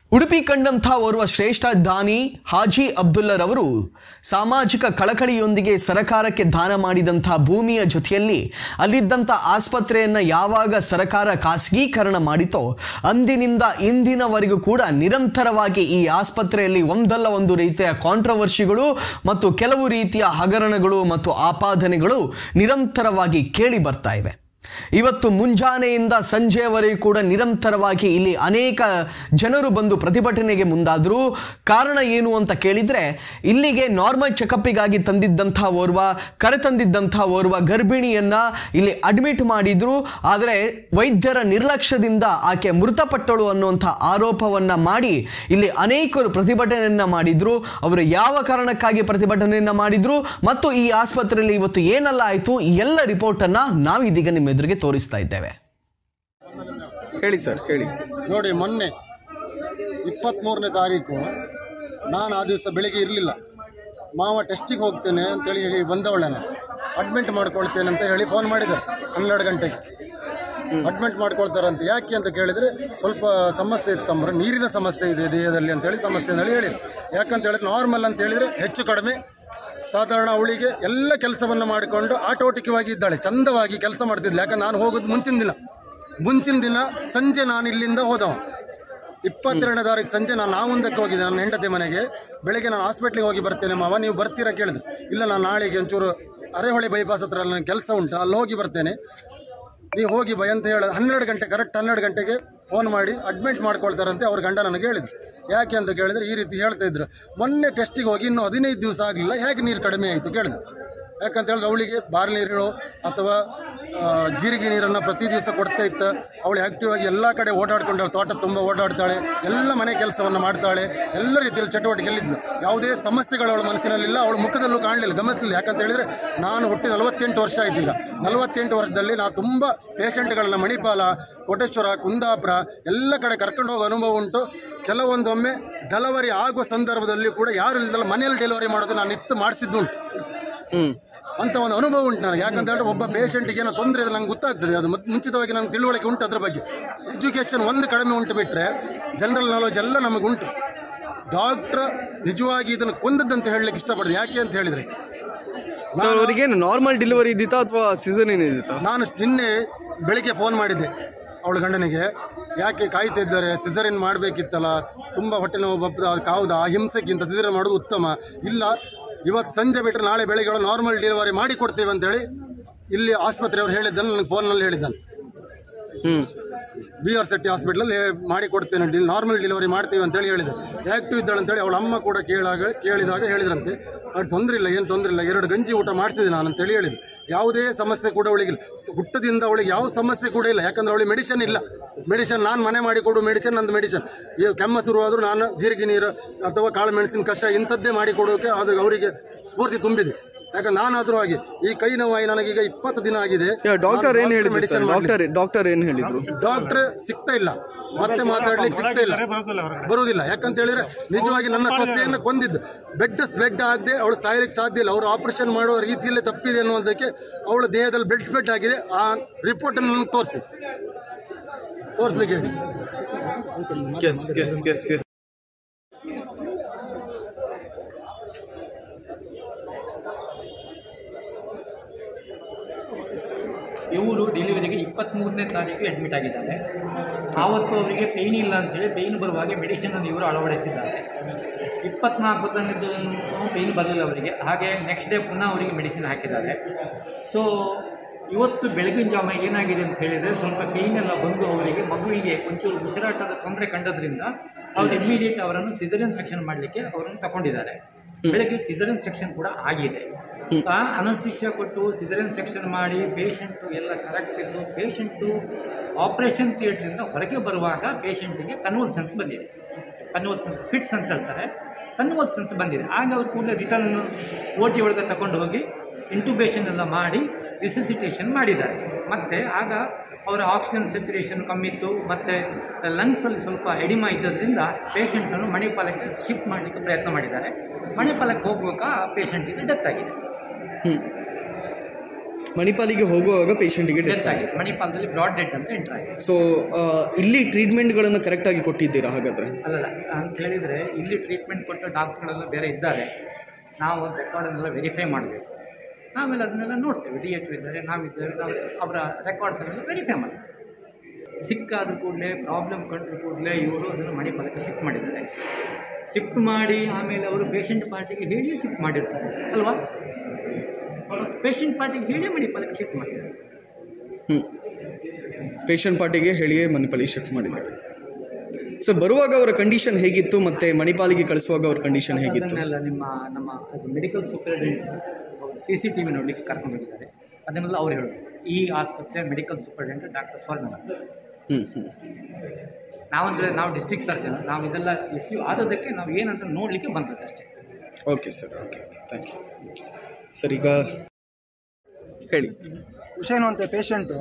ಉಡುಪಿ ಕಂಡಂಥ ಓರ್ವ ಶ್ರೇಷ್ಠ ದಾನಿ ಹಾಜಿ ಅಬ್ದುಲ್ಲರವರು ಸಾಮಾಜಿಕ ಕಳಕಳಿಯೊಂದಿಗೆ ಸರಕಾರಕ್ಕೆ ದಾನ ಮಾಡಿದಂಥ ಭೂಮಿಯ ಜೊತೆಯಲ್ಲಿ ಅಲ್ಲಿದ್ದಂಥ ಆಸ್ಪತ್ರೆಯನ್ನು ಯಾವಾಗ ಸರಕಾರ ಖಾಸಗೀಕರಣ ಮಾಡಿತೋ ಅಂದಿನಿಂದ ಇಂದಿನವರೆಗೂ ಕೂಡ ನಿರಂತರವಾಗಿ ಈ ಆಸ್ಪತ್ರೆಯಲ್ಲಿ ಒಂದಲ್ಲ ಒಂದು ರೀತಿಯ ಕಾಂಟ್ರವರ್ಷಿಗಳು ಮತ್ತು ಕೆಲವು ರೀತಿಯ ಹಗರಣಗಳು ಮತ್ತು ಆಪಾದನೆಗಳು ನಿರಂತರವಾಗಿ ಕೇಳಿ ಬರ್ತಾ ಇವೆ ಇವತ್ತು ಮುಂಜಾನೆಯಿಂದ ಸಂಜೆಯವರೆಗೂ ಕೂಡ ನಿರಂತರವಾಗಿ ಇಲ್ಲಿ ಅನೇಕ ಜನರು ಬಂದು ಪ್ರತಿಭಟನೆಗೆ ಮುಂದಾದರು ಕಾರಣ ಏನು ಅಂತ ಕೇಳಿದ್ರೆ ಇಲ್ಲಿಗೆ ನಾರ್ಮಲ್ ಚೆಕಪ್ಪಿಗಾಗಿ ತಂದಿದ್ದಂಥ ಓರ್ವ ಕರೆತಂದಿದ್ದಂಥ ಓರ್ವ ಗರ್ಭಿಣಿಯನ್ನ ಇಲ್ಲಿ ಅಡ್ಮಿಟ್ ಮಾಡಿದ್ರು ಆದರೆ ವೈದ್ಯರ ನಿರ್ಲಕ್ಷ್ಯದಿಂದ ಆಕೆ ಮೃತಪಟ್ಟಳು ಅನ್ನುವಂಥ ಆರೋಪವನ್ನ ಮಾಡಿ ಇಲ್ಲಿ ಅನೇಕರು ಪ್ರತಿಭಟನೆಯನ್ನ ಮಾಡಿದ್ರು ಅವರು ಯಾವ ಕಾರಣಕ್ಕಾಗಿ ಪ್ರತಿಭಟನೆಯನ್ನ ಮಾಡಿದ್ರು ಮತ್ತು ಈ ಆಸ್ಪತ್ರೆಯಲ್ಲಿ ಇವತ್ತು ಏನೆಲ್ಲ ಆಯಿತು ಈ ಎಲ್ಲ ರಿಪೋರ್ಟ್ ಅನ್ನ ನಾವಿದೀಗ ನಿಮ್ಮ ಎದುರಿಗೆ ತೋರಿಸ್ತಾ ಇದ್ದೇವೆ ಹೇಳಿ ಸರ್ ಹೇಳಿ ನೋಡಿ ಮೊನ್ನೆ ಇಪ್ಪತ್ತ್ಮೂರನೇ ತಾರೀಕು ನಾನು ಆ ದಿವಸ ಬೆಳಿಗ್ಗೆ ಇರಲಿಲ್ಲ ಮಾವ ಟೆಸ್ಟಿಗೆ ಹೋಗ್ತೇನೆ ಅಂತೇಳಿ ಹೇಳಿ ಬಂದವಳೆ ನಾನು ಅಡ್ಮಿಟ್ ಮಾಡ್ಕೊಳ್ತೇನೆ ಅಂತ ಹೇಳಿ ಫೋನ್ ಮಾಡಿದ್ದಾರೆ ಹನ್ನೆರಡು ಗಂಟೆಗೆ ಅಡ್ಮಿಟ್ ಮಾಡ್ಕೊಳ್ತಾರಂತೆ ಯಾಕೆ ಅಂತ ಕೇಳಿದರೆ ಸ್ವಲ್ಪ ಸಮಸ್ಯೆ ಇತ್ತಂದ್ರೆ ನೀರಿನ ಸಮಸ್ಯೆ ಇದೆ ದೇಹದಲ್ಲಿ ಅಂತೇಳಿ ಸಮಸ್ಯೆ ಅಂತೇಳಿ ಹೇಳಿದ್ರು ಯಾಕಂತ ಹೇಳಿದ್ರೆ ನಾರ್ಮಲ್ ಅಂತ ಹೇಳಿದರೆ ಹೆಚ್ಚು ಕಡಿಮೆ ಸಾಧಾರಣ ಅವಳಿಗೆ ಎಲ್ಲ ಕೆಲಸವನ್ನು ಮಾಡಿಕೊಂಡು ಆಟೋಟಿಕವಾಗಿ ಇದ್ದಾಳೆ ಚಂದವಾಗಿ ಕೆಲಸ ಮಾಡ್ತಿದ್ಲು ಯಾಕಂದ್ರೆ ನಾನು ಹೋಗೋದು ಮುಂಚಿನ ದಿನ ಮುಂಚಿನ ದಿನ ಸಂಜೆ ನಾನು ಇಲ್ಲಿಂದ ಹೋದವ ಇಪ್ಪತ್ತೆರಡನೇ ತಾರೀಕು ಸಂಜೆ ನಾನು ನಾವೊಂದಕ್ಕೆ ಹೋಗಿದ್ದೆ ನನ್ನ ಹೆಂಡತಿ ಮನೆಗೆ ಬೆಳಗ್ಗೆ ನಾನು ಹಾಸ್ಪಿಟ್ಲಿಗೆ ಹೋಗಿ ಬರ್ತೇನೆ ಮಾವ ನೀವು ಬರ್ತೀರಾ ಕೇಳಿದ್ರು ಇಲ್ಲ ನಾನು ನಾಳೆಗೆ ಒಂಚೂರು ಅರೆಹೊಳೆ ಬೈಪಾಸ್ ಹತ್ರ ನನ್ನ ಕೆಲಸ ಉಂಟು ಅಲ್ಲಿ ಹೋಗಿ ಬರ್ತೇನೆ ನೀವು ಹೋಗಿ ಬೈ ಅಂತ ಹೇಳಿ ಹನ್ನೆರಡು ಗಂಟೆ ಕರೆಕ್ಟ್ ಹನ್ನೆರಡು ಗಂಟೆಗೆ ಫೋನ್ ಮಾಡಿ ಅಡ್ಮಿಟ್ ಮಾಡ್ಕೊಳ್ತಾರಂತೆ ಅವ್ರ ಗಂಡ ನನಗೆ ಹೇಳಿದ್ರು ಯಾಕೆ ಅಂತ ಕೇಳಿದ್ರೆ ಈ ರೀತಿ ಹೇಳ್ತಾ ಇದ್ರು ಮೊನ್ನೆ ಟೆಸ್ಟಿಗೆ ಹೋಗಿ ಇನ್ನೂ ಹದಿನೈದು ದಿವಸ ಆಗಲಿಲ್ಲ ಹೇಗೆ ನೀರು ಕಡಿಮೆ ಆಯಿತು ಕೇಳಿದ್ರು ಯಾಕಂತ ಹೇಳಿದ್ರೆ ಅವಳಿಗೆ ಬಾರ್ ನೀರು ಅಥವಾ ಆ, ಜೀರಿಗೆ ನೀರನ್ನು ಪ್ರತಿ ದಿವಸ ಕೊಡ್ತಾ ಇತ್ತು ಅವಳು ಆ್ಯಕ್ಟಿವ್ ಆಗಿ ಎಲ್ಲ ಕಡೆ ಓಡಾಡ್ಕೊಂಡಾಳೆ ತೋಟ ತುಂಬ ಓಡಾಡ್ತಾಳೆ ಎಲ್ಲ ಮನೆ ಕೆಲಸವನ್ನು ಮಾಡ್ತಾಳೆ ಎಲ್ಲ ರೀತಿಯಲ್ಲಿ ಚಟುವಟಿಕೆಯಲ್ಲಿದ್ಲು ಯಾವುದೇ ಸಮಸ್ಯೆಗಳು ಅವಳ ಮನಸ್ಸಿನಲ್ಲಿಲ್ಲ ಅವಳ ಮುಖದಲ್ಲೂ ಕಾಣಲಿಲ್ಲ ಗಮನಿಸಲಿಲ್ಲ ಯಾಕಂತ ಹೇಳಿದರೆ ನಾನು ಹುಟ್ಟಿ ನಲವತ್ತೆಂಟು ವರ್ಷ ಆಯ್ತು ಈಗ ನಲವತ್ತೆಂಟು ವರ್ಷದಲ್ಲಿ ನಾನು ತುಂಬ ಪೇಷಂಟ್ಗಳನ್ನ ಮಣಿಪಾಲ ಕೋಟೇಶ್ವರ ಕುಂದಾಪುರ ಎಲ್ಲ ಕಡೆ ಕರ್ಕೊಂಡು ಹೋಗೋ ಅನುಭವ ಉಂಟು ಕೆಲವೊಂದೊಮ್ಮೆ ಡೆಲಿವರಿ ಆಗುವ ಸಂದರ್ಭದಲ್ಲಿ ಕೂಡ ಯಾರು ಇಲ್ಲದಲ್ಲ ಮನೆಯಲ್ಲಿ ಡೆಲಿವರಿ ಮಾಡೋದು ನಾನು ನಿತ್ತು ಮಾಡಿಸಿದ್ದುಂಟು ಹ್ಮ್ ಅಂತ ಒಂದು ಅನುಭವ ಉಂಟು ನನಗೆ ಯಾಕಂತ ಹೇಳಿದ್ರೆ ಒಬ್ಬ ಪೇಷಂಟಿಗೆ ಏನೋ ತೊಂದರೆ ಇದೆ ನಂಗೆ ಗೊತ್ತಾಗ್ತದೆ ಅದು ಮೊದ್- ಮುಂಚಿತವಾಗಿ ನನಗೆ ತಿಳುವಳಿಕೆ ಉಂಟು ಅದ್ರ ಬಗ್ಗೆ ಎಜುಕೇಷನ್ ಒಂದು ಕಡಿಮೆ ಉಂಟು ಬಿಟ್ಟರೆ ಜನರಲ್ ನಾಲೆಜ್ ಎಲ್ಲ ನಮಗುಂಟು ಡಾಕ್ಟ್ರ್ ನಿಜವಾಗಿ ಇದನ್ನು ಕೊಂದದ್ದಂತ ಹೇಳಲಿಕ್ಕೆ ಇಷ್ಟಪಡ್ತೀನಿ ಯಾಕೆ ಅಂತ ಹೇಳಿದರೆ ಸರ್ ಅವರಿಗೇನು ನಾರ್ಮಲ್ ಡೆಲಿವರಿ ಇದ್ದಿತ್ತಾ ಅಥವಾ ಸೀಸನ್ ಇದ್ದಿತ್ತಾ ನಾನು ನಿನ್ನೆ ಬೆಳಿಗ್ಗೆ ಫೋನ್ ಮಾಡಿದ್ದೆ ಅವಳ ಗಂಡನಿಗೆ ಯಾಕೆ ಕಾಯ್ತಾ ಇದ್ದಾರೆ ಸಿಸರಿನ್ ಮಾಡಬೇಕಿತ್ತಲ್ಲ ತುಂಬ ಹೊಟ್ಟೆ ನೋವು ಬಪ್ಪದ ಅದಕ್ಕೆ ಹೌದಾ ಆ ಹಿಂಸೆಗಿಂತ ಸಿಸರಿನ್ ಮಾಡೋದು ಉತ್ತಮ ಇಲ್ಲ ಇವತ್ತು ಸಂಜೆ ಬಿಟ್ಟರೆ ನಾಳೆ ಬೆಳಿಗ್ಗೆ ನಾರ್ಮಲ್ ಡೆಲಿವರಿ ಮಾಡಿ ಕೊಡ್ತೀವಿ ಅಂತೇಳಿ ಇಲ್ಲಿ ಆಸ್ಪತ್ರೆಯವರು ಹೇಳಿದ್ದನ್ನು ನನಗೆ ಫೋನಲ್ಲಿ ಹೇಳಿದ್ದಾನೆ ಹ್ಮ್ ಬಿ ಆರ್ ಶೆಟ್ಟಿ ಹಾಸ್ಪಿಟ್ಲಲ್ಲಿ ಮಾಡಿ ಕೊಡ್ತೇನೆ ಡಿ ನಾರ್ಮಲ್ ಡೆಲಿವರಿ ಮಾಡ್ತೀವಿ ಅಂತೇಳಿ ಹೇಳಿದೆ ಆ್ಯಕ್ಟಿವ್ ಇದ್ದಾಳೆ ಅಂತೇಳಿ ಅವಳ ಅಮ್ಮ ಕೂಡ ಕೇಳಾಗ ಕೇಳಿದಾಗ ಹೇಳಿದ್ರಂತೆ ಅದು ತೊಂದರೆ ಇಲ್ಲ ಏನು ತೊಂದರೆ ಇಲ್ಲ ಎರಡು ಗಂಜಿ ಊಟ ಮಾಡಿಸಿದೆ ನಾನು ಅಂತೇಳಿ ಹೇಳಿದೆ ಯಾವುದೇ ಸಮಸ್ಯೆ ಕೂಡ ಅವಳಿಗಿಲ್ಲ ಸ್- ಹುಟ್ಟದಿಂದ ಅವಳಿಗೆ ಯಾವ ಸಮಸ್ಯೆ ಕೂಡ ಇಲ್ಲ ಯಾಕಂದ್ರೆ ಅವಳಿಗೆ ಮೆಡಿಸಿನ್ ಇಲ್ಲ ಮೆಡಿಸಿನ್ ನಾನು ಮನೆ ಮಾಡಿ ಕೊಡು ಮೆಡಿಸಿನ್ ನಂದು ಮೆಡಿಸಿನ್ ಈ ಕೆಮ್ಮ ಶುರುವಾದರೂ ನಾನು ಜೀರಿಗೆ ನೀರು ಅಥವಾ ಕಾಳು ಮೆಣಸಿನ ಕಷಾಯ ಇಂಥದ್ದೇ ಮಾಡಿ ಕೊಡೋಕೆ ಆದ್ರೆ ಅವರಿಗೆ ಸ್ಫೂರ್ತಿ ತುಂಬಿದೆ ಯಾಕಂದ್ರೆ ನಾನಾದರೂ ಹಾಗೆ ಈ ಕೈ ನೋವಾಗಿ ನನಗೀಗ ಇಪ್ಪತ್ತು ದಿನ ಆಗಿದೆ ಡಾಕ್ಟರ್ ಏನ್ ಹೇಳಿದ್ರು ಮೆಡಿಸಿನ್ ಸರ್ ಡಾಕ್ಟರ್ ಡಾಕ್ಟರ್ ಏನ್ ಹೇಳಿದ್ರು ಡಾಕ್ಟರ್ ಸಿಗ್ತಾ ಇಲ್ಲ ಮತ್ತೆ ಮಾತಾಡ್ಲಿಕ್ಕೆ ಸಿಗ್ತಾ ಇಲ್ಲ ಬರುವುದಿಲ್ಲ ಯಾಕಂತ ಹೇಳಿದ್ರೆ ನಿಜವಾಗಿ ನನ್ನ ಸೊಸೆಯನ್ನು ಕೊಂದಿದ್ದು ಬೆಡ್ ಬೆಡ್ ಆಗದೆ ಅವಳು ಸಾಯಲಿಕ್ಕೆ ಸಾಧ್ಯ ಇಲ್ಲ ಅವರು ಆಪರೇಷನ್ ಮಾಡುವ ರೀತಿಯಲ್ಲಿ ತಪ್ಪಿದೆ ಅನ್ನುವುದಕ್ಕೆ ಅವಳ ದೇಹದಲ್ಲಿ ಬೆಡ್ ಬೆಡ್ ಆಗಿದೆ ಆ ರಿಪೋರ್ಟ್ ಅನ್ನು ನನಗೆ ತೋರಿಸಿ ತೋರಿಸ್ಲಿಕ್ಕೆ ಹೇಳಿ ಎಸ್ ಎಸ್ ಎಸ್ ಎಸ್ ಇವರು ಡೆಲಿವರಿಗೆ ಇಪ್ಪತ್ತ್ಮೂರನೇ ತಾರೀಕು ಅಡ್ಮಿಟ್ ಆಗಿದ್ದಾರೆ ಆವತ್ತು ಅವರಿಗೆ ಪೇಯ್ನ್ ಇಲ್ಲ ಅಂತೇಳಿ ಪೇಯ್ನ್ ಬರುವಾಗ ಮೆಡಿಸಿನನ್ನು ಇವರು ಅಳವಡಿಸಿದ್ದಾರೆ ಇಪ್ಪತ್ನಾಲ್ಕು ತಂದಿದ್ದು ಪೇಯ್ನ್ ಬರಲಿಲ್ಲ ಅವರಿಗೆ ಹಾಗೆ ನೆಕ್ಸ್ಟ್ ಡೇ ಪುನಃ ಅವರಿಗೆ ಮೆಡಿಸಿನ್ ಹಾಕಿದ್ದಾರೆ ಸೊ ಇವತ್ತು ಬೆಳಗಿನ ಜಾವ ಏನಾಗಿದೆ ಅಂತ ಹೇಳಿದರೆ ಸ್ವಲ್ಪ ಪೇಯ್ನ್ ಎಲ್ಲ ಬಂದು ಅವರಿಗೆ ಮಗುವಿಗೆ ಒಂಚೂರು ಉಸಿರಾಟದ ತೊಂದರೆ ಕಂಡದ್ರಿಂದ ಅವ್ರು ಇಮಿಡಿಯೇಟ್ ಅವರನ್ನು ಸಿಸರಿಯನ್ ಸೆಕ್ಷನ್ ಮಾಡಲಿಕ್ಕೆ ಅವರನ್ನು ತಗೊಂಡಿದ್ದಾರೆ ಬೆಳಗ್ಗೆ ಸಿಸರಿಯನ್ ಸೆಕ್ಷನ್ ಕೂಡ ಆಗಿದೆ ಆ ಅನಸ್ತಿಷ್ಯ ಕೊಟ್ಟು ಸಿಸರಿಯನ್ ಸೆಕ್ಷನ್ ಮಾಡಿ ಪೇಷಂಟು ಎಲ್ಲ ಕರೆಕ್ಟ್ ಇದ್ದು ಪೇಷಂಟು ಆಪರೇಷನ್ ಥಿಯೇಟ್ರಿಂದ ಹೊರಗೆ ಬರುವಾಗ ಪೇಷಂಟಿಗೆ ಕನ್ವಲ್ಸನ್ಸ್ ಬಂದಿದೆ ಕನ್ವಲ್ಸನ್ಸ್ ಫಿಟ್ಸ್ ಅಂತ ಹೇಳ್ತಾರೆ ಕನ್ವಲ್ಸನ್ಸ್ ಬಂದಿದೆ ಆಗ ಅವ್ರು ಕೂಡಲೇ ರಿಟರ್ನ್ ಓ ಟಿ ಒಳಗೆ ತಗೊಂಡು ಹೋಗಿ ಇಂಟುಬೇಷನ್ ಎಲ್ಲ ಮಾಡಿ ರಿಸಿಸಿಟೇಷನ್ ಮಾಡಿದ್ದಾರೆ ಮತ್ತು ಆಗ ಅವರ ಆಕ್ಸಿಜನ್ ಸ್ಯಾಚುರೇಷನ್ ಕಮ್ಮಿ ಇತ್ತು ಮತ್ತು ಲಂಗ್ಸಲ್ಲಿ ಸ್ವಲ್ಪ ಎಡಿಮಾ ಇದ್ದದ್ರಿಂದ ಪೇಷಂಟನ್ನು ಮಣಿಪಾಲಕ್ಕೆ ಶಿಫ್ಟ್ ಮಾಡಲಿಕ್ಕೆ ಪ್ರಯತ್ನ ಮಾಡಿದ್ದಾರೆ ಮಣಿಪಾಲಕ್ಕೆ ಹೋಗುವಾಗ ಆ ಪೇಷಂಟಿಗೆ ಡೆತ್ ಆಗಿದೆ ಮಣಿಪಾಲಿಗೆ ಹೋಗುವಾಗ ಪೇಷಂಟಿಗೆ ಡೆತ್ ಆಗಿತ್ತು ಮಣಿಪಾಲದಲ್ಲಿ ಬ್ರಾಡ್ ಡೆತ್ ಅಂತ ಎಂಟರ್ ಆಗಿದೆ ಸೊ ಇಲ್ಲಿ ಟ್ರೀಟ್ಮೆಂಟ್ಗಳನ್ನು ಕರೆಕ್ಟಾಗಿ ಕೊಟ್ಟಿದ್ದೀರಾ ಹಾಗಾದರೆ ಅಲ್ಲಲ್ಲ ಅಂತ ಹೇಳಿದರೆ ಇಲ್ಲಿ ಟ್ರೀಟ್ಮೆಂಟ್ ಕೊಟ್ಟ ಡಾಕ್ಟ್ರುಗಳೆಲ್ಲ ಬೇರೆ ಇದ್ದಾರೆ ನಾವು ಒಂದು ರೆಕಾರ್ಡನ್ನೆಲ್ಲ ವೆರಿಫೈ ಮಾಡಬೇಕು ಆಮೇಲೆ ಅದನ್ನೆಲ್ಲ ನೋಡ್ತೇವೆ ಡಿ ಎಚ್ ಇದ್ದಾರೆ ನಾವಿದ್ದೇವೆ ನಾವು ಅವರ ರೆಕಾರ್ಡ್ಸನ್ನೆಲ್ಲ ವೆರಿಫೈ ಮಾಡ್ತೇವೆ ಸಿಕ್ಕಾದ ಕೂಡಲೇ ಪ್ರಾಬ್ಲಮ್ ಕಂಡ್ರ ಕೂಡಲೇ ಇವರು ಅದನ್ನು ಮಣಿಪಾಲಕ್ಕೆ ಶಿಫ್ಟ್ ಮಾಡಿದ್ದಾರೆ ಶಿಫ್ಟ್ ಮಾಡಿ ಆಮೇಲೆ ಅವರು ಪೇಷಂಟ್ ಪಾರ್ಟಿಗೆ ಹೇಳಿಯೇ ಶಿಫ್ಟ್ ಮಾಡಿರ್ತಾರೆ ಅಲ್ವಾ ಪೇಷಂಟ್ ಪಾರ್ಟಿಗೆ ಹೇಳಿಯೇ ಮಣಿಪಾಲಕ್ಕೆ ಶಿಫ್ಟ್ ಮಾಡಿದ್ದಾರೆ ಹ್ಞೂ ಪೇಷಂಟ್ ಪಾರ್ಟಿಗೆ ಹೇಳಿಯೇ ಮಣಿಪಾಲಿ ಶಿಫ್ಟ್ ಮಾಡಿದ್ದಾರೆ ಸೊ ಬರುವಾಗ ಅವರ ಕಂಡೀಷನ್ ಹೇಗಿತ್ತು ಮತ್ತು ಮಣಿಪಾಲಿಗೆ ಕಳಿಸುವಾಗ ಅವ್ರ ಕಂಡೀಷನ್ ಹೇಗಿತ್ತು ಅದನ್ನೆಲ್ಲ ನಿಮ್ಮ ನಮ್ಮ medical superintendent C C T V ನೋಡಲಿಕ್ಕೆ ಕರ್ಕೊಂಡು ಹೋಗಿದ್ದಾರೆ ಅದನ್ನೆಲ್ಲ ಅವ್ರು ಹೇಳೋದು ಈ ಆಸ್ಪತ್ರೆ ಮೆಡಿಕಲ್ ಸೂಪರಿಂಟೆಂಡೆಂಟ್ ಡಾಕ್ಟರ್ ಸ್ವರ್ಣ ಹ್ಞೂ ಹ್ಞೂ ನಾವಂದರೆ ನಾವು ಡಿಸ್ಟ್ರಿಕ್ಟ್ ಸರ್ಜನ್ ನಾವು ಇದೆಲ್ಲ ಇಶ್ಯೂ ಆದದಕ್ಕೆ ನಾವು ಏನಂತ ನೋಡಲಿಕ್ಕೆ ಬಂದದ್ದು ಅಷ್ಟೇ okay sir okay okay thank you sir ಈಗ ಹೇಳಿ ಹುಷೇನು ಅಂತ ಪೇಷಂಟು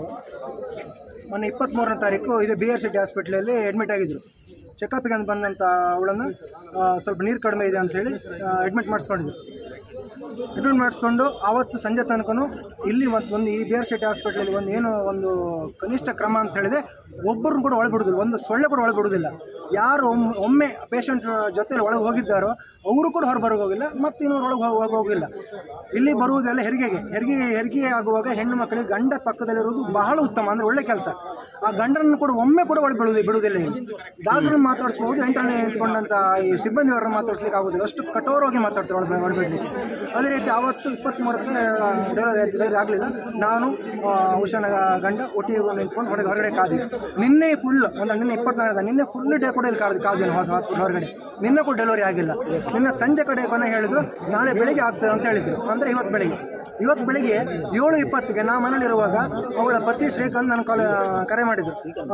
ಮೊನ್ನೆ ಇಪ್ಪತ್ತ್ಮೂರನೇ ತಾರೀಕು ಇದೆ ಬಿ ಆರ್ ಸಿಟಿ ಹಾಸ್ಪಿಟ್ಲಲ್ಲಿ ಅಡ್ಮಿಟ್ ಆಗಿದ್ದರು ಚೆಕಪ್ಗೆ ಅಂತ ಬಂದಂಥ ಅವಳನ್ನು ಸ್ವಲ್ಪ ನೀರು ಕಡಿಮೆ ಇದೆ ಅಂಥೇಳಿ ಅಡ್ಮಿಟ್ ಮಾಡಿಸ್ಕೊಂಡಿದ್ರು ಅಡ್ಮಿಟ್ ಮಾಡಿಸ್ಕೊಂಡು ಆವತ್ತು ಸಂಜೆ ತನಕನೂ ಇಲ್ಲಿ ಮತ್ತು ಒಂದು ಈ ಬಿ ಆರ್ ಸಿಟಿ ಹಾಸ್ಪಿಟ್ಲಲ್ಲಿ ಒಂದು ಏನು ಒಂದು ಕನಿಷ್ಠ ಕ್ರಮ ಅಂತ ಹೇಳಿದರೆ ಒಬ್ಬರನ್ನು ಕೂಡ ಒಳಗೆ ಬಿಡೋದಿಲ್ಲ ಒಂದು ಸೊಳ್ಳೆ ಕೂಡ ಒಳಗೆ ಬಿಡೋದಿಲ್ಲ ಯಾರು ಒಮ್ಮೆ ಒಮ್ಮೆ ಪೇಷಂಟ್ ಜೊತೆಲಿ ಒಳಗೆ ಹೋಗಿದ್ದಾರೋ ಅವರು ಕೂಡ ಹೊರ ಬರೋಕೆ ಹೋಗಿಲ್ಲ ಮತ್ತು ಇನ್ನೊರು ಒಳಗೆ ಹೋಗಿ ಹೋಗಿಲ್ಲ ಇಲ್ಲಿ ಬರುವುದೆಲ್ಲ ಹೆರಿಗೆಗೆ ಹೆರಿಗೆ ಹೆರಿಗೆ ಆಗುವಾಗ ಹೆಣ್ಣು ಮಕ್ಕಳಿಗೆ ಗಂಡ ಪಕ್ಕದಲ್ಲಿರುವುದು ಬಹಳ ಉತ್ತಮ ಅಂದರೆ ಒಳ್ಳೆ ಕೆಲಸ ಆ ಗಂಡನನ್ನು ಕೂಡ ಒಮ್ಮೆ ಕೂಡ ಒಳಗೆ ಬಿಡುವುದು ಬಿಡುವುದಿಲ್ಲ ಇಲ್ಲಿ ಡಾಕ್ಟ್ರನ್ನ ಮಾತಾಡಿಸ್ಬೋದು ಎಂಟನೇ ನಿಂತ್ಕೊಂಡಂಥ ಈ ಸಿಬ್ಬಂದಿಯವರನ್ನ ಮಾತಾಡ್ಸ್ಲಿಕ್ಕೆ ಆಗೋದಿಲ್ಲ ಅಷ್ಟು ಕಠೋರವಾಗಿ ಮಾತಾಡ್ತಾರೆ ಒಳಗೆ ಒಳಬಿಡ್ಲಿಕ್ಕೆ ಅದೇ ರೀತಿ ಆವತ್ತು ಇಪ್ಪತ್ತ್ಮೂರಕ್ಕೆ ಡೆಲಿವರಿ ಡೆಲಿವರಿ ಆಗಲಿಲ್ಲ ನಾನು ಆ, ಉಷಾನ ಗಂಡ ಒಟ್ಟಿಗೆ ನಿಂತ್ಕೊಂಡು ಹೊರಗೆ ಹೊರಗಡೆ ಕಾದ್ವಿ ನಿನ್ನೆ ಫುಲ್ ಒಂದು ನಿನ್ನೆ ಇಪ್ಪತ್ನಾಲ್ಕು ನಿನ್ನೆ ಫುಲ್ ಡೇ ಕೂಡ ಇಲ್ಲಿ ಕಾದ್ ಕಾದ್ವಿ ನಾವು ಹಾಸ್ಪಿಟಲ್ ಹೊರಗಡೆ ನಿನ್ನೆ ಕೂಡ ಡೆಲಿವರಿ ಆಗಿಲ್ಲ ನಿನ್ನೆ ಸಂಜೆ ಕಡೆ ಕೊನೆ ಹೇಳಿದ್ರು ನಾಳೆ ಬೆಳಿಗ್ಗೆ ಆಗ್ತದೆ ಅಂತ ಹೇಳಿದ್ರು ಅಂದರೆ ಇವತ್ತು ಬೆಳಿಗ್ಗೆ ಇವತ್ತು ಬೆಳಿಗ್ಗೆ ಏಳು ಇಪ್ಪತ್ತಿಗೆ ನಾ ಮನೇಲಿರುವಾಗ ಅವಳ ಪತಿ ಶ್ರೀಕಾಂತ್ ನನ್ನ ಕಾಲ ಕರೆ ಮಾಡಿದ್ರು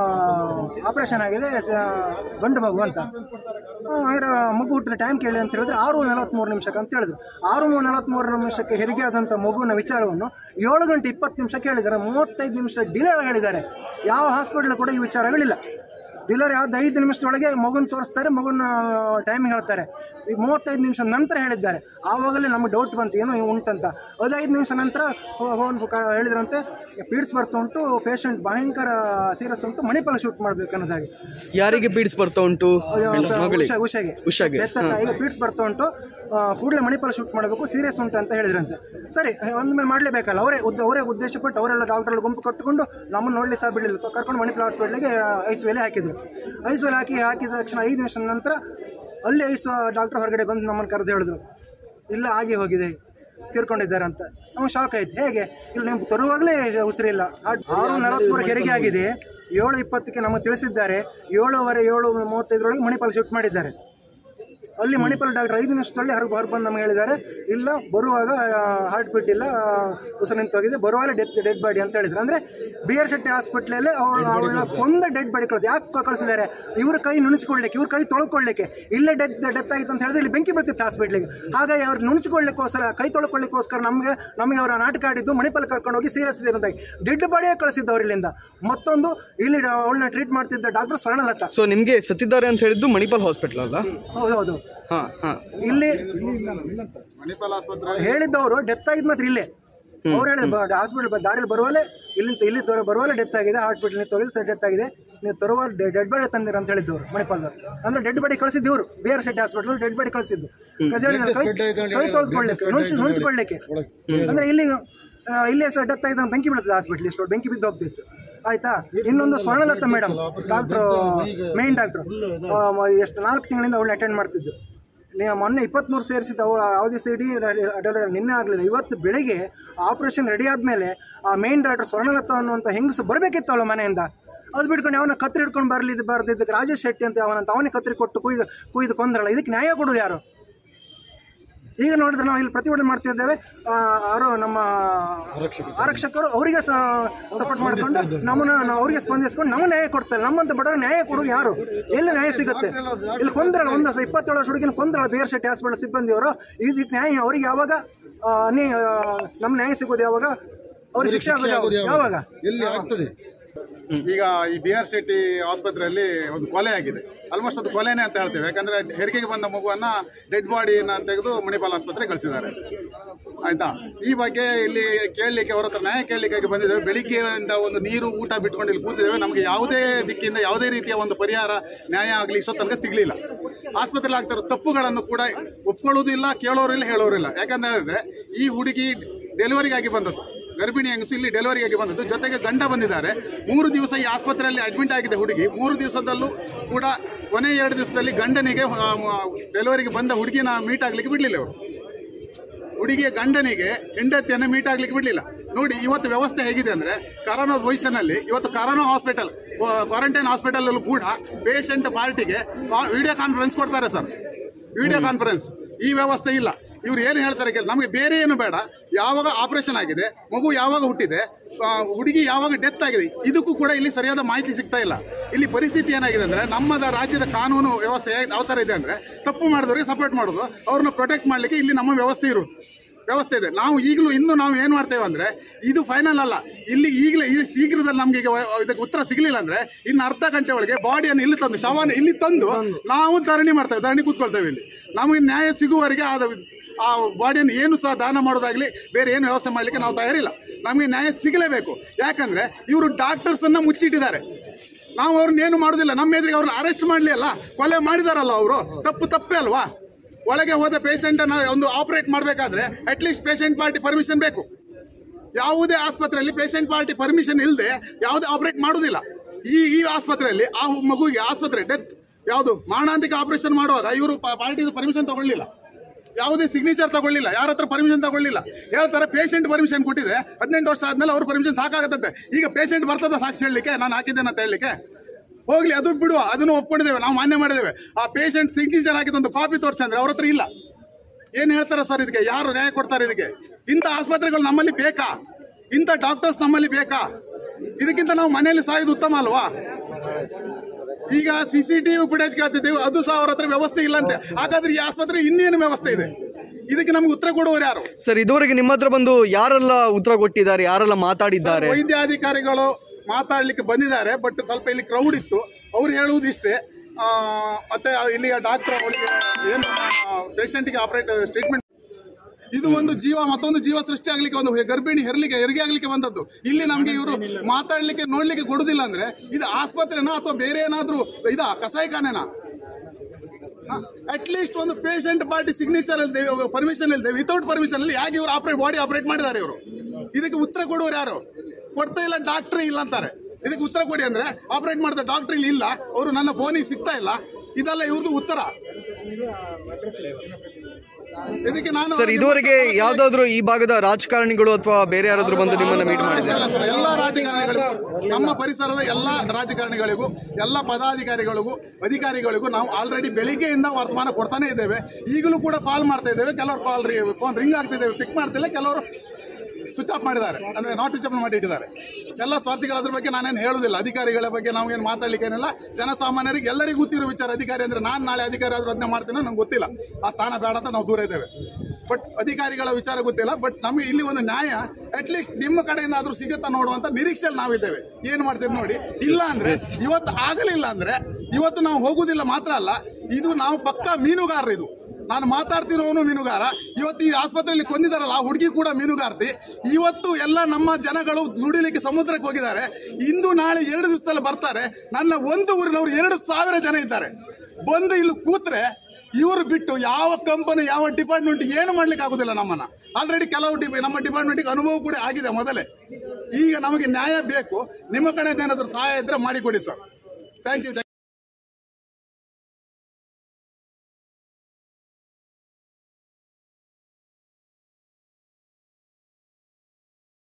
ಆಪರೇಷನ್ ಆಗಿದೆ ಸ- ಗಂಡು ಮಗು ಅಂತ ಆ, ಇವ್ರ ಮಗು ಹುಟ್ಟಿದ ಟೈಮ್ ಕೇಳಿ ಅಂತ ಹೇಳಿದ್ರೆ ಆರು ನಲವತ್ತ್ಮೂರು ನಿಮಿಷಕ್ಕೆ ಅಂತ ಹೇಳಿದ್ರು ಆರು ಮೂ- ನಲವತ್ತ್ಮೂರು ನಿಮಿಷಕ್ಕೆ ಹೆರಿಗೆ ಆದಂಥ ಮಗುವಿನ ವಿಚಾರವನ್ನು ಏಳು ಗಂಟೆ ಇಪ್ಪತ್ತು ನಿಮಿಷಕ್ಕೆ ಹೇಳಿದ್ದಾರೆ ಮೂವತ್ತೈದು ನಿಮಿಷ ಡಿಲೇ ಹೇಳಿದ್ದಾರೆ ಯಾವ ಹಾಸ್ಪಿಟ್ಲ್ ಕೂಡ ಈ ವಿಚಾರಗಳಿಲ್ಲ ಡಿಲಿವರಿ ಆದ ಐದು ನಿಮಿಷದೊಳಗೆ ಮಗುನ ತೋರಿಸ್ತಾರೆ ಮಗುನ ಟೈಮಿಂಗ್ ಹೇಳ್ತಾರೆ ಈಗ ಮೂವತ್ತೈದು ನಿಮಿಷ ನಂತರ ಹೇಳಿದ್ದಾರೆ ಆವಾಗಲೇ ನಮಗೆ ಡೌಟ್ ಬಂತು ಏನೋ ಉಂಟಂತ ಹದಿನೈದು ನಿಮಿಷ ನಂತರ ಫೋನ್ ಹೇಳಿದ್ರಂತೆ ಪೀಡ್ಸ್ ಬರ್ತಾ ಉಂಟು ಪೇಷಂಟ್ ಭಯಂಕರ ಸೀರಿಯಸ್ ಉಂಟು ಮಣಿಪಾಲ ಶೂಟ್ ಮಾಡಬೇಕು ಅನ್ನೋದಾಗಿ ಯಾರಿಗೆ ಪೀಡ್ಸ್ ಬರ್ತಾ ಉಂಟು ಮಗಳಿಗೆ ಉಷಾ ಉಷಾಗೆ ಉಷಾಗೆ Death ಆಯ್ತು. ಈಗ ಪೀಡ್ಸ್ ಬರ್ತಾ ಉಂಟು ಆ, ಕೂಡಲೇ ಮಣಿಪಾಲ ಶೂಟ್ ಮಾಡಬೇಕು ಸೀರಿಯಸ್ ಉಂಟು ಅಂತ ಹೇಳಿದ್ರಂತೆ ಸರಿ ಒಂದ್ ಮೇಲೆ ಮಾಡಲೇಬೇಕಲ್ಲ ಅವರೇ ಉದ್ದ ಅವರೇ ಉದ್ದೇಶಪಟ್ಟು ಅವರೆಲ್ಲ ಡಾಕ್ಟರ್ ಗುಂಪು ಕಟ್ಟಿಕೊಂಡು ನಮ್ಮನ್ನು ನೋಡಲಿ ಸಹ ಬಿಡಲಿಲ್ಲ ತ- ಕರ್ಕೊಂಡು ಮಣಿಪಾಲ ಹಾಸ್ಪಿಟ್ಲಿಗೆ ಐಸ್ವೇಲೆ ಹಾಕಿದ್ರು ಐಸ್ವೇಲೆ ಹಾಕಿ ಹಾಕಿದ ತಕ್ಷಣ ಐದು ನಿಮಿಷದ ನಂತರ ಅಲ್ಲಿ ಐಸ್ ಡಾಕ್ಟರ್ ಹೊರಗಡೆ ಬಂದು ನಮ್ಮನ್ನು ಕರೆದು ಹೇಳಿದ್ರು ಇಲ್ಲ ಆಗಿ ಹೋಗಿದೆ ತೀರ್ಕೊಂಡಿದ್ದಾರೆ ಅಂತ ನಮಗೆ ಶಾಕ್ ಆಯ್ತು ಹೇಗೆ ಇಲ್ಲಿ ನೀವು ತರುವಾಗಲೇ ಉಸಿರಿಲ್ಲ ಆ- ಆರು ನಲವತ್ಮೂರು ಹೆರಿಗೆ ಆಗಿದೆ ಏಳು ಇಪ್ಪತ್ತಕ್ಕೆ ನಮಗೆ ತಿಳಿಸಿದ್ದಾರೆ ಏಳುವರೆ ಏಳು ಮೂವತ್ತೈದರೊಳಗೆ ಮಣಿಪಾಲ್ ಶಿಫ್ಟ್ ಮಾಡಿದ್ದಾರೆ ಅಲ್ಲಿ ಮಣಿಪಾಲ್ ಡಾಕ್ಟರ್ ಐದು ನಿಮಿಷದಲ್ಲಿ ಹೊರಗೆ ಹೊರ ಬಂದು ನಮ್ಗೆ ಹೇಳಿದ್ದಾರೆ ಇಲ್ಲ ಬರುವಾಗ ಹಾರ್ಟ್ ಬೀಟ್ ಇಲ್ಲ ಉಸಿರು ನಿಂತೋಗಿದೆ ಬರುವಾಗ ಡೆತ್ ಡೆಡ್ ಬಾಡಿ ಅಂತ ಹೇಳಿದ್ರು ಅಂದರೆ ಬಿ ಆರ್ ಶೆಟ್ಟಿ ಹಾಸ್ಪಿಟ್ಲಲ್ಲಿ ಅವಳು ಅವಳನ್ನ ಕೊಂದ ಡೆಡ್ ಬಾಡಿ ಕಳಿಸ್ ಯಾಕೆ ಕಳಿಸಿದ್ದಾರೆ ಇವ್ರ ಕೈ ನುಣುಚ್ಕೊಳ್ಳಿಕ್ಕೆ ಇವ್ರ ಕೈ ತೊಳ್ಕೊಳ್ಳಿಕ್ಕೆ ಇಲ್ಲೇ ಡೆತ್ ಡೆತ್ ಆಯಿತು ಅಂತ ಹೇಳಿದ್ರೆ ಇಲ್ಲಿ ಬೆಂಕಿ ಬರ್ತಿತ್ತು ಹಾಸ್ಪಿಟ್ಲಿಗೆ ಹಾಗಾಗಿ ಅವ್ರು ನುಣುಚ್ಕೊಳ್ಳಿಕ್ಕೋಸ್ಕರ ಕೈ ತೊಳ್ಕೊಳ್ಳಿಕ್ಕೋಸ್ಕರ ನಮಗೆ ನಮಗೆ ಅವರ ನಾಟಕ ಆಡಿದ್ದು ಮಣಿಪಾಲ್ ಕರ್ಕೊಂಡು ಹೋಗಿ ಸೀರಿಯಸ್ ಇದೆ ಅಂತಾಗಿ ಡೆಡ್ ಬಾಡಿಯೇ ಕಳಿಸಿದ್ದು ಇಲ್ಲಿಂದ ಮತ್ತೊಂದು ಇಲ್ಲಿ ಅವಳನ್ನ ಟ್ರೀಟ್ ಮಾಡ್ತಿದ್ದ ಡಾಕ್ಟರ್ ಸ್ವರ್ಣಲತಾ ಸೊ ನಿಮಗೆ ಸತ್ತಿದ್ದಾರೆ ಅಂತ ಹೇಳಿದ್ದು ಮಣಿಪಾಲ್ ಹಾಸ್ಪಿಟಲ್ ಅಲ್ಲ ಹೌದು ಹೌದು ಹಾಂ ಹಾಂ ಇಲ್ಲಿ ಮಣಿಪಾಲ್ ಆಸ್ಪತ್ರೆ ಹೇಳಿದ್ದವರು ಡೆತ್ ಆಗಿದ್ ಮಾತ್ರ ಇಲ್ಲೇ ಅವ್ರು ಹೇಳಿದ ಹಾಸ್ಪಿಟಲ್ ದಾರಿಯಲ್ಲಿ ಬರುವಲ್ಲೇ ಇಲ್ಲಿಂದ ಇಲ್ಲಿ ತೋರ ಬರುವಲ್ಲೇ ಡೆತ್ ಆಗಿದೆ ಹಾಸ್ಪಿಟಲ್ ಹೋಗಿದೆ ಸರ್ ಡೆತ್ ಆಗಿದೆ ನೀವು ತರುವ ಡೆಡ್ ಬಾಡಿ ತಂದಿರ ಅಂತ ಹೇಳಿದ್ದವರು ಮಣಿಪಾಲ್ದವ್ರು ಅಂದ್ರೆ ಡೆಡ್ ಬಾಡಿ ಕಳಿಸಿದ್ದು ಇವರು B R Shetty hospital dead body ಕಳಿಸಿದ್ದು ಅದ್ ಹೇಳಿದ್ರು, ಕೈ ಕೈ ತೊಳ್ಕೊಳ್ಳಿಕ್ಕೆ ನುಂಚು ನುಂಚ್ಕೊಳ್ಳಿಕ್ಕೆ ಅಂದ್ರೆ ಇಲ್ಲಿ ಆ, ಇಲ್ಲೇ ಸರ್ ಡೆತ್ ಆಗಿದೆ ಬೆಂಕಿ ಬೀಳ್ತದೆ ಹಾಸ್ಪಿಟ್ಲ್ ಇಷ್ಟು ಬೆಂಕಿ ಬಿದ್ದು ಹೋಗ್ತಿತ್ತು ಆಯ್ತಾ ಇನ್ನೊಂದು Swarnalatha madam doctor main doctor ಎಷ್ಟು ನಾಲ್ಕು ತಿಂಗಳಿಂದ ಅವಳನ್ನ ಅಟೆಂಡ್ ಮಾಡ್ತಿದ್ದು ನೀವು ಮೊನ್ನೆ ಇಪ್ಪತ್ತ್ಮೂರು ಸೇರಿಸಿದ್ದು ಅವಳು ಯಾವುದೇ ಸಿ ಡಿ ಡೆಲಿವರಿ ನಿನ್ನೆ ಆಗಲಿಲ್ಲ ಇವತ್ತು ಬೆಳಿಗ್ಗೆ ಆಪರೇಷನ್ ರೆಡಿ ಆದಮೇಲೆ ಆ ಮೇನ್ ಡಾಕ್ಟರ್ ಸ್ವರ್ಣಲತಾ ಅನ್ನುವಂಥ ಹೆಂಗಸು ಬರಬೇಕಿತ್ತು ಅವಳ ಮನೆಯಿಂದ ಅದು ಬಿಟ್ಕೊಂಡು ಅವನ ಕತ್ರಿ ಹಿಡ್ಕೊಂಡು ಬರಲಿದ್ದು ಬರ್ದಿದ್ದಕ್ಕೆ ರಾಜೇಶ್ ಶೆಟ್ಟಿ ಅಂತ ಅವನಂತ ಅವನಿಗೆ ಕತ್ರಿ ಕೊಟ್ಟು ಕುಯ್ದು ಕುಯ್ದು ಕೊಂದ್ರಲ್ಲ ಇದಕ್ಕೆ ನ್ಯಾಯ ಕೊಡೋದು ಯಾರು ಈಗ ನೋಡಿದ್ರೆ ನಾವು ಇಲ್ಲಿ ಪ್ರತಿಭಟನೆ ಮಾಡ್ತಿದ್ದೇವೆ ಆ, ಯಾರು ನಮ್ಮ ಆರಕ್ಷಕರು ಅವರಿಗೆ ಸಪೋರ್ಟ್ ಮಾಡಿಕೊಂಡು ನಮ್ಮನ್ನ ನಾವು ಅವರಿಗೆ ಸ್ಪಂದಿಸ್ಕೊಂಡು ನಮ್ಮ ನ್ಯಾಯ ಕೊಡ್ತಾರೆ ನಮ್ಮಂತ ಬಡವರು ನ್ಯಾಯ ಕೊಡೋದು ಯಾರು ಎಲ್ಲಿ ನ್ಯಾಯ ಸಿಗುತ್ತೆ ಇಲ್ಲಿ ಕೊಂದ್ರಲ್ಲ ಒಂದು ಸ- ಇಪ್ಪತ್ತೇಳು ವರ್ಷ ಹುಡುಗಿನ ಕೊಂದ್ರಲ್ಲ ಬೇರೆ ಶೆಟ್ಟಿ ಹಾಸ್ಪಿಟಲ್ ಸಿಬ್ಬಂದಿಯವರು ಇದಕ್ಕೆ ನ್ಯಾಯ ಅವ್ರಿಗೆ ಯಾವಾಗ ಆ, ನೀ ಆ, ನಮ್ಮ ನ್ಯಾಯ ಸಿಗೋದು ಯಾವಾಗ ಅವ್ರಿಗೆ ಶಿಕ್ಷೆ ಆಗೋದು ಯಾವಾಗ? ಯಾವಾಗ ಎಲ್ಲಿ ಆಗ್ತದೆ ಈಗ ಈ ಬಿ ಆರ್ ಶೆಟ್ಟಿ ಆಸ್ಪತ್ರೆಯಲ್ಲಿ ಒಂದು ಕೊಲೆ ಆಗಿದೆ ಆಲ್ಮೋಸ್ಟ್ ಅದು ಕೊಲೆನೇ ಅಂತ ಹೇಳ್ತೇವೆ ಯಾಕಂದ್ರೆ ಹೆರಿಗೆಗೆ ಬಂದ ಮಗುವನ್ನ ಡೆಡ್ ಬಾಡಿಯನ್ನ ತೆಗೆದು ಮಣಿಪಾಲ್ ಆಸ್ಪತ್ರೆಗೆ ಕಳಿಸಿದ್ದಾರೆ ಆಯ್ತಾ ಈ ಬಗ್ಗೆ ಇಲ್ಲಿ ಕೇಳಲಿಕ್ಕೆ ಅವ್ರ ಹತ್ರ ನ್ಯಾಯ ಕೇಳಲಿಕ್ಕೆ ಬಂದಿದ್ದೇವೆ ಬೆಳಿಗ್ಗೆಯಿಂದ ಒಂದು ನೀರು ಊಟ ಬಿಟ್ಕೊಂಡು ಇಲ್ಲಿ ಕೂತಿದ್ದೇವೆ ನಮಗೆ ಯಾವುದೇ ದಿಕ್ಕಿಂದ ಯಾವುದೇ ರೀತಿಯ ಒಂದು ಪರಿಹಾರ ನ್ಯಾಯ ಆಗಲಿ ಇಷ್ಟೋ ತನಕ ಸಿಗಲಿಲ್ಲ ಆಸ್ಪತ್ರೆಯಲ್ಲಿ ಆಗ್ತಿರೋ ತಪ್ಪುಗಳನ್ನು ಕೂಡ ಒಪ್ಕೊಳ್ಳೋದಿಲ್ಲ ಕೇಳೋರಿಲ್ಲ ಹೇಳೋರಿಲ್ಲ ಯಾಕಂತ ಹೇಳಿದ್ರೆ ಈ ಹುಡುಗಿ ಡೆಲಿವರಿಗಾಗಿ ಬಂದದ್ದು ಗರ್ಭಿಣಿ ಹೆಂಗಸು ಇಲ್ಲಿ ಡೆಲಿವರಿಗಾಗಿ ಬಂದದ್ದು ಜೊತೆಗೆ ಗಂಡ ಬಂದಿದ್ದಾರೆ ಮೂರು ದಿವಸ ಈ ಆಸ್ಪತ್ರೆಯಲ್ಲಿ ಅಡ್ಮಿಟ್ ಆಗಿದೆ ಹುಡುಗಿ ಮೂರು ದಿವಸದಲ್ಲೂ ಕೂಡ ಕೊನೆ ಎರಡು ದಿವಸದಲ್ಲಿ ಗಂಡನಿಗೆ ಆ, ಮ- ಡೆಲಿವರಿಗೆ ಬಂದ ಹುಡುಗಿನ ಮೀಟ್ ಆಗ್ಲಿಕ್ಕೆ ಬಿಡ್ಲಿಲ್ಲ ಅವರು ಹುಡುಗಿಯ ಗಂಡನಿಗೆ ಹೆಂಡತಿಯನ್ನು ಮೀಟ್ ಆಗ್ಲಿಕ್ಕೆ ಬಿಡ್ಲಿಲ್ಲ ನೋಡಿ ಇವತ್ತು ವ್ಯವಸ್ಥೆ ಹೇಗಿದೆ ಅಂದ್ರೆ ಕರೋನಾ ಭವಿಷ್ಯನಲ್ಲಿ ಇವತ್ತು ಕರೋನಾ ಹಾಸ್ಪಿಟಲ್ ಕ್ವಾರಂಟೈನ್ ಹಾಸ್ಪಿಟಲ್ ಅಲ್ಲೂ ಕೂಡ ಪೇಷಂಟ್ ಪಾರ್ಟಿಗೆ ವಿಡಿಯೋ ಕಾನ್ಫರೆನ್ಸ್ ಕೊಡ್ತಾರೆ ಸರ್ ವಿಡಿಯೋ ಕಾನ್ಫರೆನ್ಸ್ ಈ ವ್ಯವಸ್ಥೆ ಇಲ್ಲ ಇವ್ರು ಏನು ಹೇಳ್ತಾರೆ ಕೇಳಿ ನಮಗೆ ಬೇರೆ ಏನು ಬೇಡ ಯಾವಾಗ ಆಪರೇಷನ್ ಆಗಿದೆ ಮಗು ಯಾವಾಗ ಹುಟ್ಟಿದೆ ಆ, ಹುಡುಗಿ ಯಾವಾಗ ಡೆತ್ ಆಗಿದೆ ಇದಕ್ಕೂ ಕೂಡ ಇಲ್ಲಿ ಸರಿಯಾದ ಮಾಹಿತಿ ಸಿಗ್ತಾ ಇಲ್ಲ ಇಲ್ಲಿ ಪರಿಸ್ಥಿತಿ ಏನಾಗಿದೆ ಅಂದ್ರೆ ನಮ್ಮದ ರಾಜ್ಯದ ಕಾನೂನು ವ್ಯವಸ್ಥೆ ಯಾವ ತರ ಇದೆ ಅಂದ್ರೆ ತಪ್ಪು ಮಾಡಿದವರಿಗೆ ಸಪೋರ್ಟ್ ಮಾಡೋದು ಅವ್ರನ್ನ ಪ್ರೊಟೆಕ್ಟ್ ಮಾಡ್ಲಿಕ್ಕೆ ಇಲ್ಲಿ ನಮ್ಮ ವ್ಯವಸ್ಥೆ ಇರು ವ್ಯವಸ್ಥೆ ಇದೆ ನಾವು ಈಗಲೂ ಇನ್ನು ನಾವು ಏನ್ ಮಾಡ್ತೇವೆ ಅಂದ್ರೆ ಇದು ಫೈನಲ್ ಅಲ್ಲ ಇಲ್ಲಿ ಈಗಲೇ ಇದು ಶೀಘ್ರದಲ್ಲಿ ನಮ್ಗೆ ಈಗ ವ- ಇದಕ್ಕೆ ಉತ್ತರ ಸಿಗಲಿಲ್ಲ ಅಂದ್ರೆ ಇನ್ನು ಅರ್ಧ ಗಂಟೆ ಒಳಗೆ ಬಾಡಿಯನ್ನು ಇಲ್ಲಿ ತಂದು ಶವನ ಇಲ್ಲಿ ತಂದು ನಾವು ಧರಣಿ ಮಾಡ್ತೇವೆ ಧರಣಿ ಕೂತ್ಕೊಳ್ತೇವೆ ಇಲ್ಲಿ ನಮಗೆ ನ್ಯಾಯ ಸಿಗುವವರೆಗೆ ಆದ ಆ ಬಾಡಿಯನ್ನು ಏನು ಸಹ ದಾನ ಮಾಡೋದಾಗ್ಲಿ ಬೇರೆ ಏನು ವ್ಯವಸ್ಥೆ ಮಾಡಲಿಕ್ಕೆ ನಾವು ತಯಾರಿಲ್ಲ ನಮಗೆ ನ್ಯಾಯ ಸಿಗಲೇಬೇಕು ಯಾಕಂದ್ರೆ ಇವರು ಡಾಕ್ಟರ್ಸ್ ಅನ್ನ ಮುಚ್ಚಿಟ್ಟಿದ್ದಾರೆ ನಾವು ಅವ್ರನ್ನ ಏನು ಮಾಡೋದಿಲ್ಲ ನಮ್ಮ ಎದುರಿಗೆ ಅವ್ರನ್ನ ಅರೆಸ್ಟ್ ಮಾಡಲಿ ಅಲ್ಲ ಕೊಲೆ ಮಾಡಿದಾರಲ್ಲ ಅವರು ತಪ್ಪು ತಪ್ಪೇ ಅಲ್ವಾ ಒಳಗೆ ಹೋದ ಪೇಷಂಟ್ ಅನ್ನ ಒಂದು ಆಪರೇಟ್ ಮಾಡಬೇಕಾದ್ರೆ ಅಟ್ಲೀಸ್ಟ್ ಪೇಷಂಟ್ ಪಾರ್ಟಿ ಪರ್ಮಿಷನ್ ಬೇಕು ಯಾವುದೇ ಆಸ್ಪತ್ರೆಯಲ್ಲಿ ಪೇಷಂಟ್ ಪಾರ್ಟಿ ಪರ್ಮಿಷನ್ ಇಲ್ಲದೆ ಯಾವುದೇ ಆಪರೇಟ್ ಮಾಡುವುದಿಲ್ಲ ಈ ಈ ಆಸ್ಪತ್ರೆಯಲ್ಲಿ ಆ ಮಗುವಿಗೆ ಆಸ್ಪತ್ರೆ ಡೆತ್ ಯಾವುದು ಮಾರಣಾಂತಿಕ ಆಪರೇಷನ್ ಮಾಡುವಾಗ ಇವರು ಪಾರ್ಟಿದು ಪರ್ಮಿಷನ್ ತಗೊಳ್ಳಿಲ್ಲ ಯಾವುದೇ ಸಿಗ್ನೇಚರ್ ತಗೊಳ್ಳಿಲ್ಲ ಯಾರ ಹತ್ರ ಪರ್ಮಿಷನ್ ತಗೊಳ್ಳಿಲ್ಲ ಹೇಳ್ತಾರೆ ಪೇಷಂಟ್ ಪರ್ಮಿಷನ್ ಕೊಟ್ಟಿದೆ ಹದಿನೆಂಟು ವರ್ಷ ಆದ್ಮೇಲೆ ಅವ್ರ ಪರ್ಮಿಷನ್ ಸಾಕಾಗತ್ತಂತೆ ಈಗ ಪೇಷಂಟ್ ಬರ್ತದ ಸಾಕ್ಷಿ ಹೇಳಲಿಕ್ಕೆ ನಾನು ಹಾಕಿದ್ದೇನೆ ಅಂತ ಹೇಳಲಿಕ್ಕೆ ಹೋಗ್ಲಿ ಅದು ಬಿಡುವ ಅದನ್ನು ಒಪ್ಕೊಂಡಿದ್ದೇವೆ ನಾವು ಮಾನ್ಯ ಮಾಡಿದ್ದೇವೆ ಆ ಪೇಷಂಟ್ ಸಿಗ್ನೇಚರ್ ಹಾಕಿದ ಒಂದು ಕಾಪಿ ತೋರಿಸಿ ಅಂದ್ರೆ ಅವ್ರ ಹತ್ರ ಇಲ್ಲ ಏನ್ ಹೇಳ್ತಾರೆ ಸರ್ ಇದಕ್ಕೆ ಯಾರು ನ್ಯಾಯ ಕೊಡ್ತಾರೆ ಇದಕ್ಕೆ ಇಂಥ ಆಸ್ಪತ್ರೆಗಳು ನಮ್ಮಲ್ಲಿ ಬೇಕಾ ಇಂಥ ಡಾಕ್ಟರ್ಸ್ ನಮ್ಮಲ್ಲಿ ಬೇಕಾ ಇದಕ್ಕಿಂತ ನಾವು ಮನೆಯಲ್ಲಿ ಸಾಯೋದು ಉತ್ತಮ ಅಲ್ವಾ ಈಗ ಸಿ ಸಿ ಟಿವಿ ಫುಟೇಜ್ ಕೇಳ್ತಿದ್ದೇವೆ ಅದು ಸಹ ಅವ್ರ ಹತ್ರ ವ್ಯವಸ್ಥೆ ಇಲ್ಲಂತೆ ಹಾಗಾದ್ರೆ ಈ ಆಸ್ಪತ್ರೆ ಇನ್ನೇನು ವ್ಯವಸ್ಥೆ ಇದೆ ಇದಕ್ಕೆ ನಮ್ಗೆ ಉತ್ತರ ಕೊಡುವವರು ಯಾರು ಸರ್ ಇದುವರೆಗೆ ನಿಮ್ಮ ಹತ್ರ ಬಂದು ಯಾರೆಲ್ಲ ಉತ್ತರ ಕೊಟ್ಟಿದ್ದಾರೆ ಯಾರೆಲ್ಲ ಮಾತಾಡಿದ್ದಾರೆ ವೈದ್ಯಾಧಿಕಾರಿಗಳು ಮಾತಾಡ್ಲಿಕ್ಕೆ ಬಂದಿದ್ದಾರೆ ಬಟ್ ಸ್ವಲ್ಪ ಇಲ್ಲಿ ಕ್ರೌಡ್ ಇತ್ತು ಅವ್ರು ಹೇಳುವುದು ಇಷ್ಟೇ ಆ, ಮತ್ತೆ ಇಲ್ಲಿಯ ಡಾಕ್ಟರ್ ಅವಳಿಗೆ ಏನು ಪೇಷಂಟ್ಗೆ ಆಪರೇಟ್ ಟ್ರೀಟ್ಮೆಂಟ್ ಇದು ಒಂದು ಜೀವ ಮತ್ತೊಂದು ಜೀವ ಸೃಷ್ಟಿ ಆಗ್ಲಿಕ್ಕೆ ಒಂದು ಗರ್ಭಿಣಿ ಹೆರ್ಲಿಕ್ಕೆ ಹೆರಿಗೆ ಆಗ್ಲಿಕ್ಕೆ ಬಂದದ್ದು ಇಲ್ಲಿ ನಮ್ಗೆ ಇವರು ಮಾತಾಡ್ಲಿಕ್ಕೆ ನೋಡ್ಲಿಕ್ಕೆ ಕೊಡುದಿಲ್ಲ ಅಂದ್ರೆ ಇದು ಆಸ್ಪತ್ರೆನಾ ಅಥವಾ ಬೇರೆ ಏನಾದ್ರೂ ಇದಾ ಕಸಾಯಿಖಾನೆನಾ ಅಟ್ ಲೀಸ್ಟ್ ಒಂದು ಪೇಷಂಟ್ ಪಾರ್ಟಿ ಸಿಗ್ನೇಚರ್ ಇಲ್ಲದೆ ಪರ್ಮಿಷನ್ ಇಲ್ಲದೆ ವಿತೌಟ್ ಪರ್ಮಿಷನ್ ಅಲ್ಲಿ ಯಾಕೆ ಇವರು ಆಪರೇಟ್ ಬಾಡಿ ಆಪರೇಟ್ ಮಾಡಿದ್ದಾರೆ ಇವರು ಇದಕ್ಕೆ ಉತ್ತರ ಕೊಡುವರು ಯಾರು ಕೊಡ್ತಾ ಇಲ್ಲ ಡಾಕ್ಟರ್ ಇಲ್ಲ ಅಂತಾರೆ ಇದಕ್ಕೆ ಉತ್ತರ ಕೊಡಿ ಅಂದ್ರೆ ಆಪರೇಟ್ ಮಾಡಿದ ಡಾಕ್ಟರ್ ಇಲ್ಲಿ ಇಲ್ಲ ಅವರು ನನ್ನ ಫೋನಿಗೆ ಸಿಗ್ತಾ ಇಲ್ಲ ಇದೆಲ್ಲ ಇವ್ರದ್ದು ಉತ್ತರ ಇದಕ್ಕೆ ನಾನು ಸರ್ ಇದುವರೆಗೆ ಯಾವ್ದಾದ್ರು ಈ ಭಾಗದ ರಾಜಕಾರಣಿಗಳು ಅಥವಾ ಬೇರೆ ಯಾರಾದ್ರೂ ಬಂದು ನಿಮ್ಮನ್ನ ಮೀಟ್ ಮಾಡಿದ್ದಾರೆ ಎಲ್ಲ ರಾಜಕಾರಣಿಗಳಿಗೂ ನಮ್ಮ ಪರಿಸರದ ಎಲ್ಲ ರಾಜಕಾರಣಿಗಳಿಗೂ ಎಲ್ಲ ಪದಾಧಿಕಾರಿಗಳಿಗೂ ಅಧಿಕಾರಿಗಳಿಗೂ ನಾವು ಆಲ್ರೆಡಿ ಬೆಳಿಗ್ಗೆಯಿಂದ ವರ್ತಮಾನ ಕೊಡ್ತಾನೆ ಇದ್ದೇವೆ ಈಗಲೂ ಕೂಡ ಕಾಲ್ ಮಾಡ್ತಾ ಇದ್ದೇವೆ ಕೆಲವರು ಕಾಲ್ ಫೋನ್ ರಿಂಗ್ ಆಗ್ತಿದ್ದೇವೆ ಪಿಕ್ ಮಾಡ್ತಿಲ್ಲ ಕೆಲವರು ಸ್ವಿಚ್ ಆಫ್ ಮಾಡಿದ್ದಾರೆ ಅಂದ್ರೆ ನಾಟ್ ಸ್ವಿಚ್ ಆಫ್ ಮಾಡಿ ಇಟ್ಟಿದ್ದಾರೆ ಎಲ್ಲ ಸ್ವಾರ್ಥಿಗಳ ಅದ್ರ ಬಗ್ಗೆ ನಾನೇನು ಹೇಳುದಿಲ್ಲ ಅಧಿಕಾರಿಗಳ ಬಗ್ಗೆ ನಾವು ಏನು ಮಾತಾಡ್ಲಿಕ್ಕೆ ಏನಿಲ್ಲ ಜನಸಾಮಾನ್ಯರಿಗೆ ಎಲ್ಲರಿಗೂ ಗೊತ್ತಿರೋ ವಿಚಾರ ಅಧಿಕಾರಿ ಅಂದ್ರೆ ನಾನು ನಾಳೆ ಅಧಿಕಾರಿ ಆದ್ರೂ ಅದನ್ನ ಮಾಡ್ತೀನೋ ನಂಗೆ ಗೊತ್ತಿಲ್ಲ ಆ ಸ್ಥಾನ ಬೇಡ ಅಂತ ನಾವು ದೂರ ಇದ್ದೇವೆ ಬಟ್ ಅಧಿಕಾರಿಗಳ ವಿಚಾರ ಗೊತ್ತಿಲ್ಲ ಬಟ್ ನಮಗೆ ಇಲ್ಲಿ ಒಂದು ನ್ಯಾಯ ಅಟ್ಲೀಸ್ಟ್ ನಿಮ್ಮ ಕಡೆಯಿಂದ ಆದ್ರೂ ಸಿಗುತ್ತಾ ನೋಡುವಂತ ನಿರೀಕ್ಷೆಯಲ್ಲಿ ನಾವಿದ್ದೇವೆ ಏನ್ ಮಾಡ್ತೀವಿ ನೋಡಿ ಇಲ್ಲ ಅಂದ್ರೆ ಇವತ್ತು ಆಗಲಿಲ್ಲ ಅಂದ್ರೆ ಇವತ್ತು ನಾವು ಹೋಗುದಿಲ್ಲ ಮಾತ್ರ ಅಲ್ಲ ಇದು ನಾವು ಪಕ್ಕ ಮೀನುಗಾರರು ಇದು ನಾನು ಮಾತಾಡ್ತಿರೋನು ಮೀನುಗಾರ ಇವತ್ತು ಈ ಆಸ್ಪತ್ರೆಯಲ್ಲಿ ಕೊಂದಿದಾರಲ್ಲ ಆ ಹುಡುಗಿ ಕೂಡ ಮೀನುಗಾರ್ತಿ ಇವತ್ತು ಎಲ್ಲ ನಮ್ಮ ಜನಗಳು ದುಡಿಲಿಕ್ಕೆ ಸಮುದ್ರಕ್ಕೆ ಹೋಗಿದ್ದಾರೆ ಇಂದು ನಾಳೆ ಎರಡು ದಿವಸದಲ್ಲಿ ಬರ್ತಾರೆ ನನ್ನ ಒಂದು ಊರಿನವರು ಎರಡು ಸಾವಿರ ಜನ ಇದ್ದಾರೆ ಬಂದು ಇಲ್ಲಿ ಕೂತ್ರೆ ಇವರು ಬಿಟ್ಟು ಯಾವ ಕಂಪನಿ ಯಾವ ಡಿಪಾರ್ಟ್ಮೆಂಟ್ ಏನು ಮಾಡ್ಲಿಕ್ಕೆ ಆಗುದಿಲ್ಲ ನಮ್ಮನ್ನ ಆಲ್ರೆಡಿ ಕೆಲವು ಡಿ ನಮ್ಮ ಡಿಪಾರ್ಟ್ಮೆಂಟ್ಗೆ ಅನುಭವ ಕೂಡ ಆಗಿದೆ ಮೊದಲೇ ಈಗ ನಮಗೆ ನ್ಯಾಯ ಬೇಕು ನಿಮ್ಮ ಕಡೆ ಏನಾದರೂ ಸಹಾಯ ಇದ್ರೆ ಮಾಡಿಕೊಡಿ ಸರ್ ಥ್ಯಾಂಕ್ ಯು